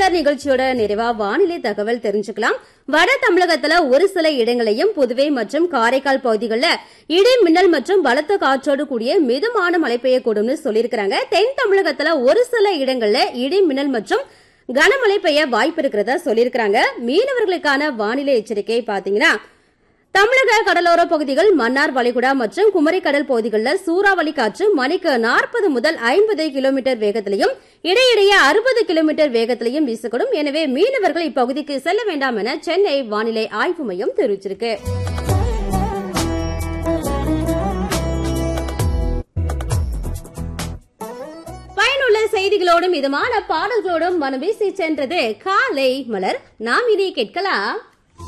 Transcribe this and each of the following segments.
மலர் நிகழ்ச்சியோட நிறைவா வானிலை தகவல் தெரிஞ்சுக்கலாம் வட தமிழகத்துல ஒரு சில இடங்களையும் புதுவை மற்றும் காரைக்கால் பகுதிகளில் இடி மின்னல் மற்றும் பலத்த காற்றோடு கூடிய மிதமான மழை பெய்யக்கூடும்னு சொல்லியிருக்கிறாங்க தென் தமிழகத்துல ஒரு சில இடங்கள்ல இடி மின்னல் மற்றும் கனமழை பெய்ய வாய்ப்பு இருக்கிறதா சொல்லியிருக்கிறாங்க மீனவர்களுக்கான வானிலை எச்சரிக்கை பாத்தீங்கன்னா தமிழக கடலோர பகுதிகள் மன்னார் வளைகுடா மற்றும் குமரிக்கடல் பகுதிகளில் சூறாவளி காற்று மணிக்கு நாற்பது முதல் ஐம்பது கிலோமீட்டர் வேகத்திலையும் இடையிடையே அறுபது கிலோமீட்டர் வேகத்திலையும் வீசக்கூடும் எனவே மீனவர்கள் இப்பகுதிக்கு செல்ல வேண்டாம் என சென்னை வானிலை ஆய்வு மையம் தெரிவிச்சிருக்கு பயனுள்ள செய்திகளோடும் இதமான பாடல்களோடும் மனம் வீசி சென்றது காலை மலர் நாம் இனி கேட்கலாம்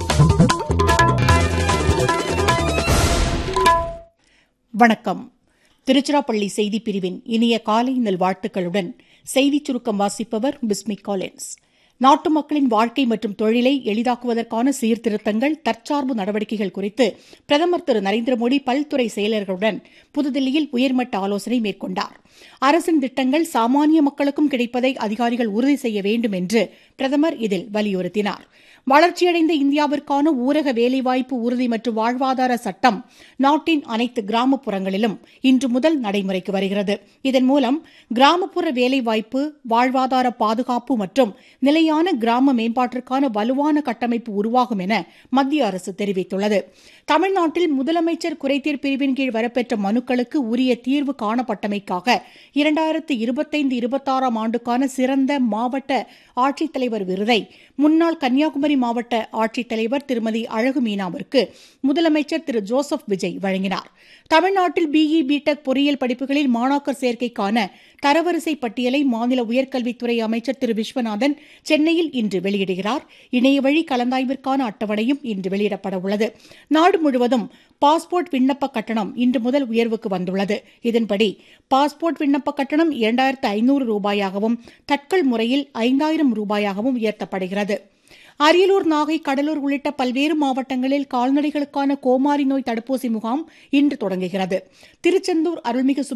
வணக்கம் திருச்சிராப்பள்ளி செய்திப் பிரிவின் இனிய காலை நல்வாழ்த்துக்களுடன் செய்திச் சுருக்கம் வாசிப்பவர் பிஸ்மி காலின்ஸ் நாட்டு மக்களின் வாழ்க்கை மற்றும் தொழிலை எளிதாக்குவதற்கான சீர்திருத்தங்கள் தற்சார்பு நடவடிக்கைகள் குறித்து பிரதமர் திரு நரேந்திர மோடி பல்துறை செயலர்களுடன் புதுதில்லியில் உயர்மட்ட ஆலோசனை மேற்கொண்டார் அரசின் திட்டங்கள் சாமானிய மக்களுக்கும் கிடைப்பதை அதிகாரிகள் உறுதி செய்ய வேண்டும் என்று பிரதமர் இதில் வலியுறுத்தினார் வளர்ச்சியடைந்த இந்தியாவிற்கான ஊரக வேலைவாய்ப்பு உறுதி மற்றும் வாழ்வாதார சட்டம் நாட்டின் அனைத்து கிராமப்புறங்களிலும் இன்று முதல் நடைமுறைக்கு வருகிறது இதன் மூலம் கிராமப்புற வேலைவாய்ப்பு வாழ்வாதார பாதுகாப்பு மற்றும் நிலையான கிராம மேம்பாட்டிற்கான வலுவான கட்டமைப்பு உருவாகும் என மத்திய அரசு தெரிவித்துள்ளது தமிழ்நாட்டில் முதலமைச்சர் குறைதீர் பிரிவின் கீழ் வரப்பெற்ற மனுக்களுக்கு உரிய தீர்வு காணப்பட்டமைக்காக இரண்டாயிரத்து இருபத்தைந்து இருபத்தாறாம் ஆண்டுக்கான சிறந்த மாவட்ட ஆட்சித்தலைவர் விருதை முன்னாள் கன்னியாகுமரி மாவட்ட ஆட்சித்தலைவர் திருமதி அழகு மீனாவிற்கு முதலமைச்சர் திரு ஜோசப் விஜய் வழங்கினார் தமிழ்நாட்டில் பிஇ பிடெக் பொறியியல் படிப்புகளில் மாணாக்கர் சேர்க்கைக்கான தரவரிசை பட்டியலை மாநில உயர்கல்வித்துறை அமைச்சர் திரு விஸ்வநாதன் சென்னையில் இன்று வெளியிடுகிறார் இணையவழி கலந்தாய்விற்கான அட்டவணையும் இன்று வெளியிடப்பட உள்ளது நாடு முழுவதும் பாஸ்போர்ட் விண்ணப்ப கட்டணம் இன்று முதல் உயர்வுக்கு வந்துள்ளது இதன்படி பாஸ்போர்ட் விண்ணப்ப கட்டணம் இரண்டாயிரத்து ஐநூறு ரூபாயாகவும் தட்கல் முறையில் ஐந்தாயிரம் ரூபாயாகவும் உயர்த்தப்படுகிறது அரியலூர் நாகை கடலூர் உள்ளிட்ட பல்வேறு மாவட்டங்களில் கால்நடைகளுக்கான கோமாரி நோய் தடுப்பூசி முகாம் இன்று தொடங்குகிறது திருச்செந்தூர் அருள்மிகு